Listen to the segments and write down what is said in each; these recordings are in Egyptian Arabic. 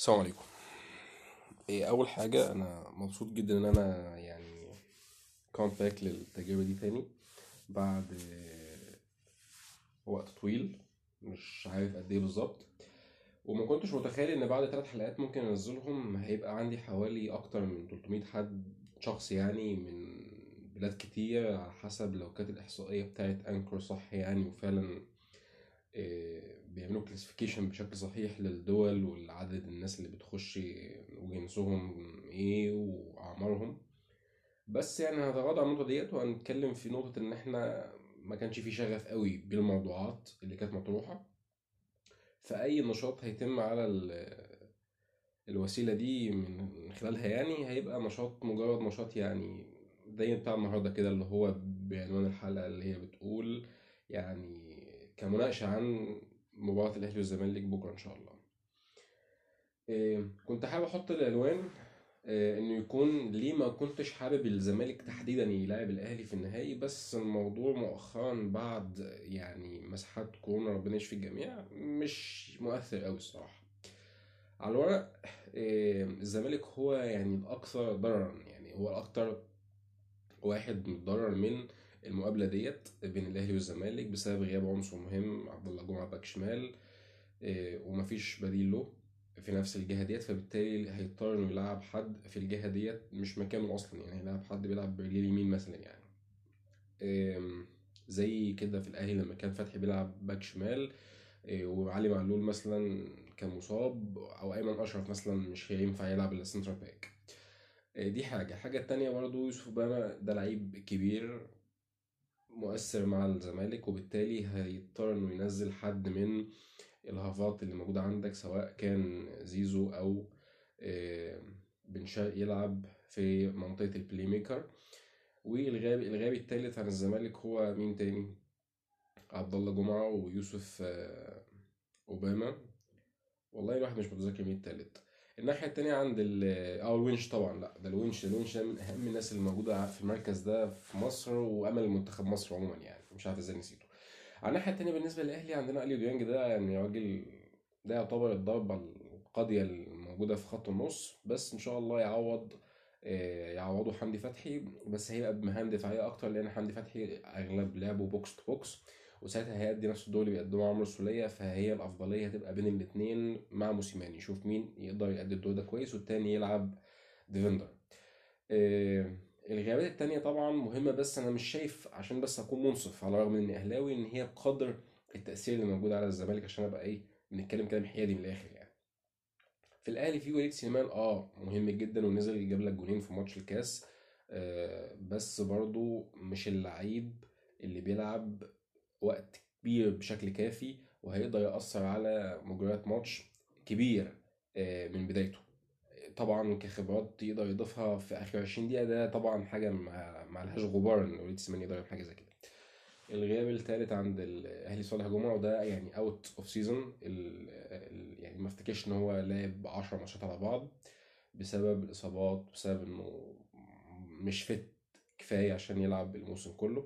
السلام عليكم إيه اول حاجه انا مبسوط جدا ان انا يعني كومباك للتجربه دي تاني بعد آه، وقت طويل مش عارف قد ايه بالظبط وما كنتش متخيل ان بعد ثلاث حلقات ممكن انزلهم هيبقى عندي حوالي اكتر من 300 حد شخص يعني من بلاد كتير على حسب لو كانت الاحصائيه بتاعت انكر صح يعني وفعلا آه، بيعملوا كلاسيفيكيشن بشكل صحيح للدول والعدد الناس اللي بتخش وجنسهم ايه واعمارهم بس يعني هنتغاضى عن النقطه ديت وهنتكلم في نقطه ان احنا ما كانش في شغف قوي بالموضوعات اللي كانت مطروحه فاي نشاط هيتم على ال- الوسيله دي من خلالها يعني هيبقى نشاط مجرد نشاط يعني زي بتاع النهارده كده اللي هو بعنوان الحلقه اللي هي بتقول يعني كمناقشه عن مباراه الاهلي والزمالك بكره ان شاء الله إيه، كنت حابب احط العنوان إيه، انه يكون ليه ما كنتش حابب الزمالك تحديدا يلاعب الاهلي في النهائي بس الموضوع مؤخرا بعد يعني مساحات كورونا ربنا يشفي الجميع مش مؤثر قوي الصراحه على الورق إيه، الزمالك هو يعني الاكثر ضررا يعني هو الاكثر واحد متضرر من المقابله ديت بين الاهلي والزمالك بسبب غياب عنصر مهم عبد الله جمعه باك شمال إيه، ومفيش بديل له في نفس الجهه ديت فبالتالي هيضطر انه يلعب حد في الجهه ديت مش مكانه اصلا يعني هيلعب حد بيلعب برجليه اليمين مثلا يعني إيه، زي كده في الاهلي لما كان فتحي بيلعب باك شمال إيه، وعلي معلول مثلا كان مصاب او ايمن اشرف مثلا مش هينفع يلعب الا سنتر باك إيه، دي حاجه الحاجه التانية برضو يوسف اوباما ده لعيب كبير مؤثر مع الزمالك وبالتالي هيضطر انه ينزل حد من الهافات اللي موجودة عندك سواء كان زيزو او آه، بن شرقي يلعب في منطقة البلاي ميكر والغابي الغابي التالت عن الزمالك هو مين تاني عبد الله جمعة ويوسف آه، اوباما والله الواحد مش متذكر مين التالت الناحية التانية عند ال اه الونش طبعا لا ده الونش الونش ده من أهم الناس اللي موجودة في المركز ده في مصر وأمل منتخب مصر عموما يعني مش عارف ازاي نسيته على الناحية التانية بالنسبة للأهلي عندنا أليو ديانج ده يعني راجل ده يعتبر الضربة القاضية الموجودة في خط النص بس إن شاء الله يعوض آه، يعوضه حمدي فتحي بس هيبقى بمهام دفاعية أكتر لأن حمدي فتحي أغلب لعبه بوكس تو بوكس وساعتها هيأدي نفس الدور اللي بيقدمه عمرو السولية فهي الأفضلية هتبقى بين الاتنين مع موسيماني يشوف مين يقدر يأدي الدور ده كويس والتاني يلعب ديفندر آه، الغيابات التانية طبعا مهمة بس أنا مش شايف عشان بس أكون منصف على الرغم من إني أهلاوي إن هي بقدر التأثير اللي موجود على الزمالك عشان أبقى إيه بنتكلم كلام حيادي من الآخر يعني في الأهلي في وليد سليمان أه مهم جدا ونزل جاب لك جونين في ماتش الكاس آه، بس برضو مش اللعيب اللي بيلعب وقت كبير بشكل كافي وهيقدر يأثر على مجريات ماتش كبير آه، من بدايته طبعا كخبرات يقدر يضيفها في اخر 20 دقيقه ده طبعا حاجه ما ما لهاش غبار ان وليد سليمان يقدر يعمل حاجه زي كده الغياب الثالث عند الاهلي صالح جمعه وده يعني اوت اوف سيزون يعني ما افتكرش ان هو لعب 10 ماتشات على بعض بسبب الاصابات بسبب انه مش فت كفايه عشان يلعب الموسم كله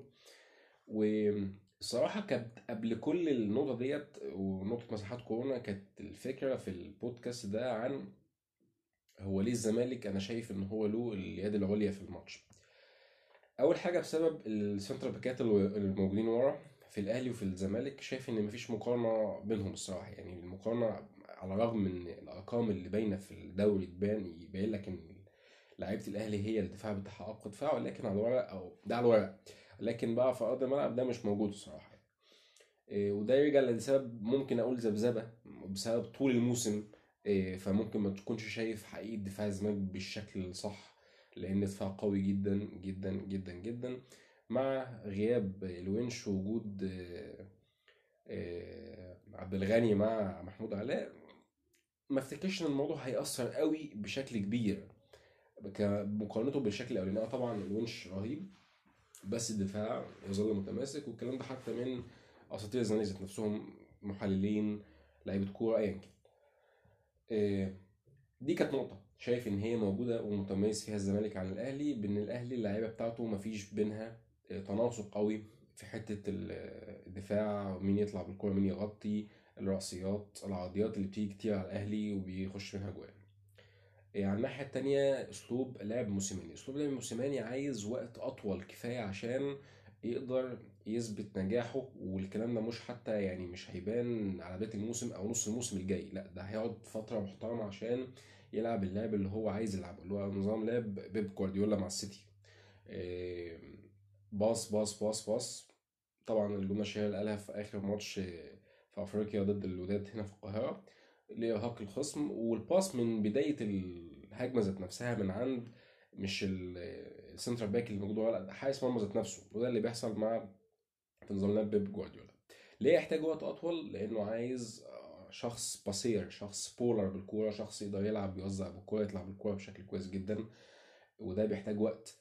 والصراحه كانت قبل كل النقطه ديت ونقطه مساحات كورونا كانت الفكره في البودكاست ده عن هو ليه الزمالك انا شايف ان هو له اليد العليا في الماتش اول حاجه بسبب السنتر باكات اللي الموجودين ورا في الاهلي وفي الزمالك شايف ان مفيش مقارنه بينهم الصراحه يعني المقارنه على الرغم من الارقام اللي باينه في الدوري تبان يبين لك ان لعيبه الاهلي هي الدفاع بتاعها اقوى دفاع ولكن على الورق او ده على الورق لكن بقى في ارض الملعب ده مش موجود الصراحه إيه، وده يرجع لسبب ممكن اقول ذبذبه بسبب طول الموسم إيه، فممكن ما تكونش شايف حقيقة دفاع الزمالك بالشكل الصح لأن دفاع قوي جدا جدا جدا جدا مع غياب الونش ووجود آه، آه، عبد الغني مع محمود علاء ما افتكرش ان الموضوع هيأثر قوي بشكل كبير مقارنته بالشكل الاولاني آه طبعا الونش رهيب بس الدفاع يظل متماسك والكلام ده حتى من اساطير الزمالك ذات نفسهم محللين لعيبه كوره ايا كان آه، دي كانت نقطة شايف إن هي موجودة ومتميز فيها الزمالك عن الأهلي بإن الأهلي اللعيبة بتاعته مفيش بينها آه، تناسق قوي في حتة ال- آه، الدفاع مين يطلع بالكورة مين يغطي الرأسيات العرضيات اللي بتيجي كتير على الاهلي وبيخش منها جوان إيه، على الناحية التانية أسلوب لعب موسيماني أسلوب لعب موسيماني عايز وقت أطول كفاية عشان يقدر يثبت نجاحه والكلام ده مش حتى يعني مش هيبان على بداية الموسم أو نص الموسم الجاي لا ده هيقعد فترة محترمة عشان يلعب اللعب اللي هو عايز يلعبه اللي هو نظام لعب بيب جوارديولا مع السيتي إيه، باص باص باص باص طبعا الجملة الشهيرة اللي قالها في آخر ماتش في أفريقيا ضد الوداد هنا في القاهرة لإرهاق الخصم والباس من بداية الهجمة ذات نفسها من عند مش السنتر باك اللي موجود ورا لا حارس مرمى ذات نفسه وده اللي بيحصل مع في نظام لعب بيب جوارديولا ليه يحتاج وقت أطول؟ لأنه عايز شخص باسير شخص بولر بالكورة شخص يقدر يلعب يوزع بالكورة يطلع بالكورة بشكل كويس جدا وده بيحتاج وقت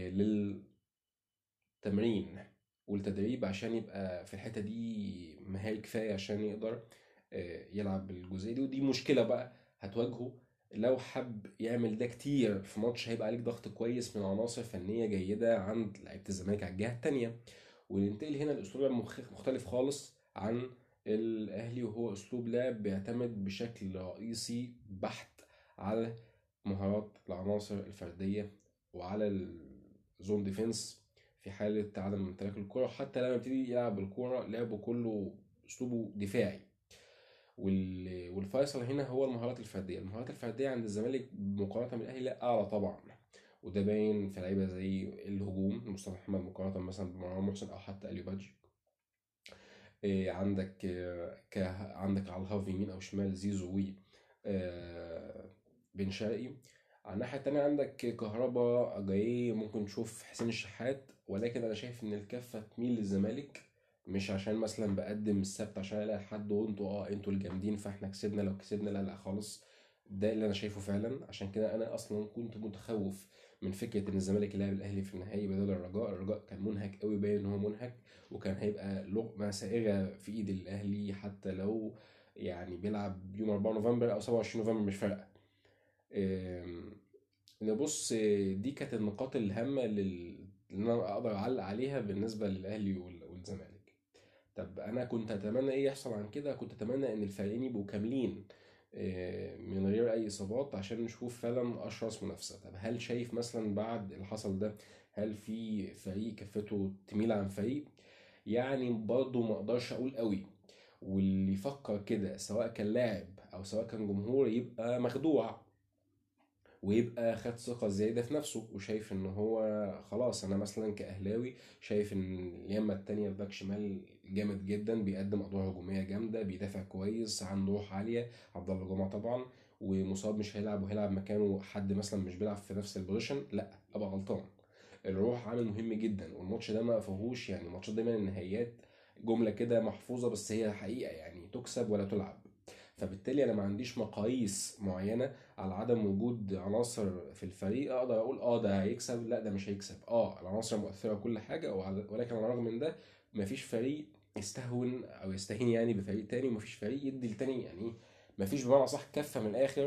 للتمرين والتدريب عشان يبقى في الحتة دي مهاري كفاية عشان يقدر يلعب بالجزئية دي ودي مشكلة بقى هتواجهه لو حب يعمل ده كتير في ماتش هيبقى عليك ضغط كويس من عناصر فنية جيدة عند لعيبة الزمالك على الجهة التانية وننتقل هنا لأسلوب مختلف خالص عن الأهلي وهو أسلوب لعب بيعتمد بشكل رئيسي بحت على مهارات العناصر الفردية وعلى الزون ديفنس في حالة عدم امتلاك الكرة حتى لما يبتدي يلعب الكرة لعبه كله أسلوبه دفاعي والفيصل هنا هو المهارات الفرديه المهارات الفرديه عند الزمالك مقارنه بالاهلي لا اعلى طبعا وده باين في لعيبه زي الهجوم مصطفى محمد مقارنه مثلا بمروان محسن او حتى اليو بادجي إيه عندك ك عندك على الهاف يمين او شمال زيزو و بن شرقي على الناحيه التانية عندك كهربا جاي ممكن نشوف حسين الشحات ولكن انا شايف ان الكفه تميل للزمالك مش عشان مثلا بقدم السبت عشان الاقي حد وانتوا اه انتوا الجامدين فاحنا كسبنا لو كسبنا لا لا خالص ده اللي انا شايفه فعلا عشان كده انا اصلا كنت متخوف من فكره ان الزمالك يلعب الاهلي في النهائي بدل الرجاء الرجاء كان منهك قوي باين ان هو منهك وكان هيبقى لقمه سائغه في ايد الاهلي حتى لو يعني بيلعب يوم 4 نوفمبر او 27 نوفمبر مش فارقه نبص دي كانت النقاط الهامه اللي انا اقدر اعلق عليها بالنسبه للاهلي والزمالك طب انا كنت اتمنى ايه يحصل عن كده كنت اتمنى ان الفريقين يبقوا كاملين من غير اي اصابات عشان نشوف فعلا اشرس منافسه طب هل شايف مثلا بعد اللي حصل ده هل في فريق كفته تميل عن فريق يعني برضه ما اقدرش اقول قوي واللي يفكر كده سواء كان لاعب او سواء كان جمهور يبقى مخدوع ويبقى خد ثقة زيادة في نفسه وشايف ان هو خلاص انا مثلا كاهلاوي شايف ان اليمة التانية في باك شمال جامد جدا بيقدم ادوار هجومية جامدة بيدافع كويس عنده روح عالية عبد الله جمعة طبعا ومصاب مش هيلعب وهيلعب مكانه حد مثلا مش بيلعب في نفس البوزيشن لا ابقى غلطان الروح عامل مهم جدا والماتش ده ما فيهوش يعني ماتشات دايما النهائيات جمله كده محفوظه بس هي حقيقه يعني تكسب ولا تلعب فبالتالي انا ما عنديش مقاييس معينه على عدم وجود عناصر في الفريق اقدر اقول اه ده هيكسب لا ده مش هيكسب اه العناصر مؤثره وكل حاجه ولكن على الرغم من ده مفيش فريق يستهون او يستهين يعني بفريق تاني ومفيش فريق يدي التاني يعني مفيش بمعنى صح كفه من الاخر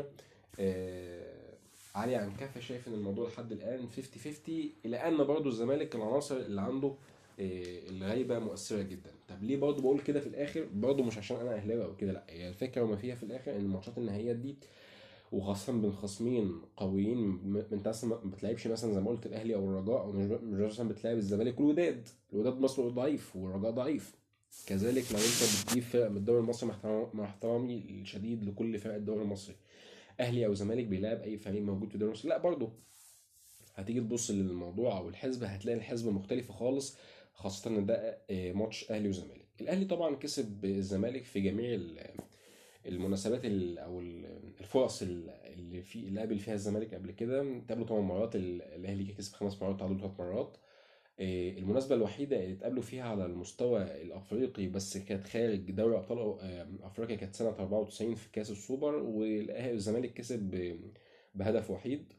آه عالية عن كفه شايف ان الموضوع لحد الان 50 50 الى ان برضه الزمالك العناصر اللي عنده الغايبه مؤثره جدا طب ليه برضه بقول كده في الاخر برضه مش عشان انا اهلاوي او كده لا هي الفكره وما فيها في الاخر ان الماتشات النهائيات دي وخاصة بين خصمين قويين انت مثلا ما بتلعبش مثلا زي ما قلت الاهلي او الرجاء او مش مثلا بتلعب الزمالك والوداد الوداد مصر ضعيف والرجاء ضعيف كذلك لو انت بتجيب فرق من الدوري المصري مع احترامي الشديد لكل فرق الدوري المصري اهلي او زمالك بيلعب اي فريق موجود في الدوري المصري لا برضه هتيجي تبص للموضوع او الحسبه هتلاقي الحسبه مختلفه خالص خاصة إن ده ماتش أهلي وزمالك الأهلي طبعا كسب الزمالك في جميع المناسبات أو الفرص اللي في اللي قابل فيها الزمالك قبل كده تقابلوا ثمان مرات الأهلي كسب خمس مرات تعادل ثلاث مرات المناسبة الوحيدة اللي اتقابلوا فيها على المستوى الأفريقي بس كانت خارج دوري أبطال أفريقيا كانت سنة 94 في كأس السوبر والأهلي والزمالك كسب بهدف وحيد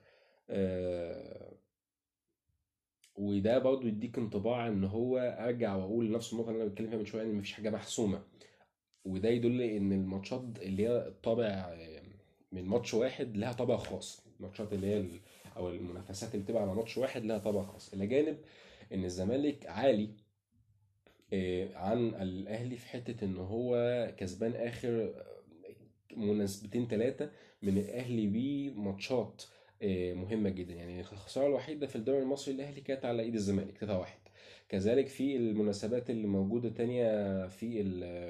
وده برضه يديك انطباع ان هو ارجع واقول نفس النقطه اللي انا بتكلم فيها من شويه ان مفيش حاجه محسومه وده يدل ان الماتشات اللي هي الطابع من ماتش واحد لها طابع خاص الماتشات اللي هي او المنافسات اللي بتبقى على ماتش واحد لها طابع خاص الى جانب ان الزمالك عالي آه، عن الاهلي في حته ان هو كسبان اخر مناسبتين ثلاثه من الاهلي بماتشات آه، مهمه جدا يعني الخساره الوحيده في الدوري المصري الاهلي كانت على ايد الزمالك 3 واحد كذلك في المناسبات اللي موجوده تانية في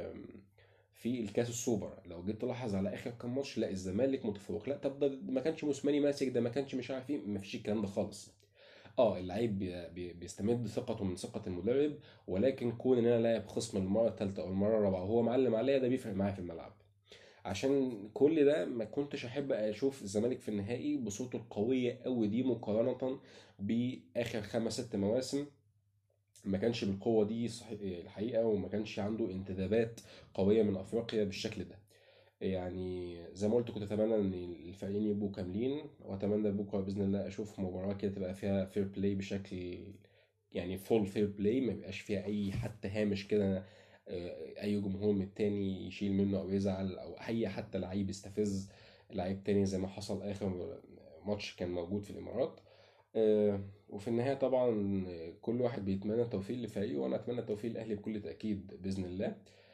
في الكاس السوبر لو جيت تلاحظ على اخر كام ماتش لا الزمالك متفوق لا طب ده ما كانش موسيماني ماسك ده ما كانش مش عارف ايه ما فيش الكلام ده خالص اه اللعيب بي- بي- بيستمد ثقته من ثقة المدرب ولكن كون ان انا لاعب خصم المرة الثالثة او المرة الرابعة وهو معلم عليا ده بيفرق معايا في الملعب عشان كل ده ما كنتش احب اشوف الزمالك في النهائي بصورته القوية قوي دي مقارنة باخر خمس ست مواسم ما كانش بالقوة دي صحيح الحقيقة وما كانش عنده انتدابات قوية من افريقيا بالشكل ده يعني زي ما قلت كنت اتمنى ان الفريقين يبقوا كاملين واتمنى بكره باذن الله اشوف مباراه كده تبقى فيها فير بلاي بشكل يعني فول فير بلاي ما يبقاش فيها اي حتى هامش كده آه، اي جمهور من التاني يشيل منه او يزعل او اي حتى لعيب يستفز لعيب تاني زي ما حصل اخر ماتش كان موجود في الامارات آه، وفي النهايه طبعا كل واحد بيتمنى التوفيق لفريقه وانا اتمنى التوفيق للاهلي بكل تاكيد باذن الله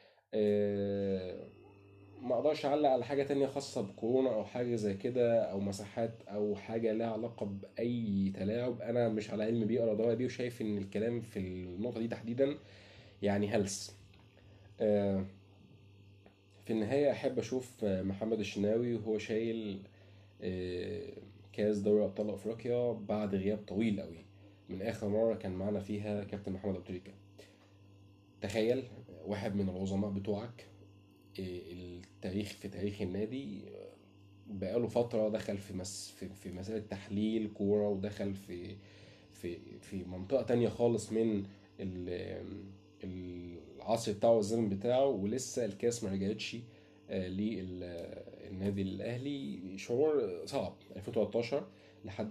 آه، ما اقدرش اعلق على حاجه تانية خاصه بكورونا او حاجه زي كده او مساحات او حاجه لها علاقه باي تلاعب انا مش على علم بيه ولا دواء بيه وشايف ان الكلام في النقطه دي تحديدا يعني هلس آه، في النهايه احب اشوف آه، محمد الشناوي وهو شايل آه، كاس دوري ابطال افريقيا بعد غياب طويل قوي من اخر مره كان معانا فيها كابتن محمد ابو تريكه تخيل واحد من العظماء بتوعك التاريخ في تاريخ النادي بقاله فترة دخل في مس في, في مسألة تحليل كورة ودخل في في في منطقة تانية خالص من ال- العصر بتاعه والزمن بتاعه ولسه الكاس ما رجعتش آه، للنادي الأهلي شعور صعب 2013 لحد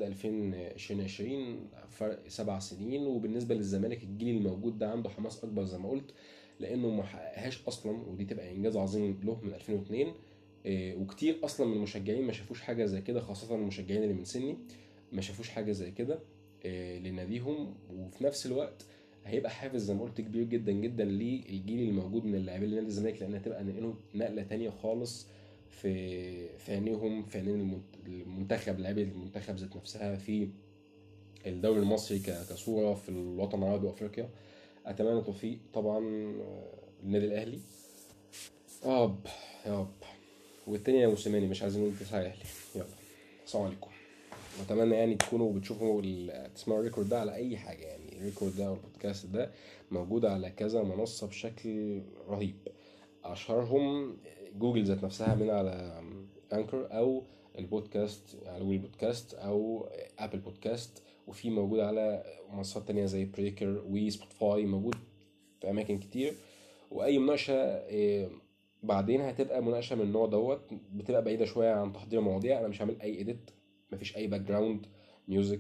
2020 فرق سبع سنين وبالنسبة للزمالك الجيل الموجود ده عنده حماس أكبر زي ما قلت لانه ما حققهاش اصلا ودي تبقى انجاز عظيم له من 2002 إيه، وكتير اصلا من المشجعين ما شافوش حاجه زي كده خاصه المشجعين اللي من سني ما شافوش حاجه زي كده إيه، لناديهم وفي نفس الوقت هيبقى حافز زي ما قلت كبير جدا جدا للجيل الموجود من اللاعبين لنادي الزمالك لانها تبقى نقلهم نقله تانية خالص في في عينيهم في عينين المنت- المنتخب لاعبي المنتخب ذات نفسها في الدوري المصري ك- كصوره في الوطن العربي وافريقيا اتمنى التوفيق طبعا آه، للنادي الاهلي يا رب يا رب والتاني يا موسيماني مش عايزين نقول تسعة اهلي يلا السلام عليكم واتمنى يعني تكونوا بتشوفوا ال- تسمعوا الريكورد ده على اي حاجه يعني الريكورد ده او البودكاست ده موجود على كذا منصه بشكل رهيب اشهرهم جوجل ذات نفسها من على انكر او البودكاست على جوجل بودكاست او ابل بودكاست وفي موجود على منصات تانية زي بريكر وسبوتيفاي موجود في اماكن كتير واي مناقشه إيه، بعدين هتبقى مناقشه من النوع دوت بتبقى بعيده شويه عن تحضير مواضيع انا مش هعمل اي اديت مفيش اي باك جراوند ميوزك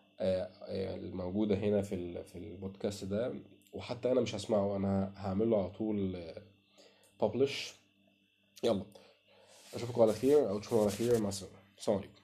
الموجوده هنا في ال- في البودكاست ده وحتى انا مش هسمعه انا هعمله على طول ببلش يلا اشوفكم على خير او تشوفوا على خير مع السلامه السلام عليكم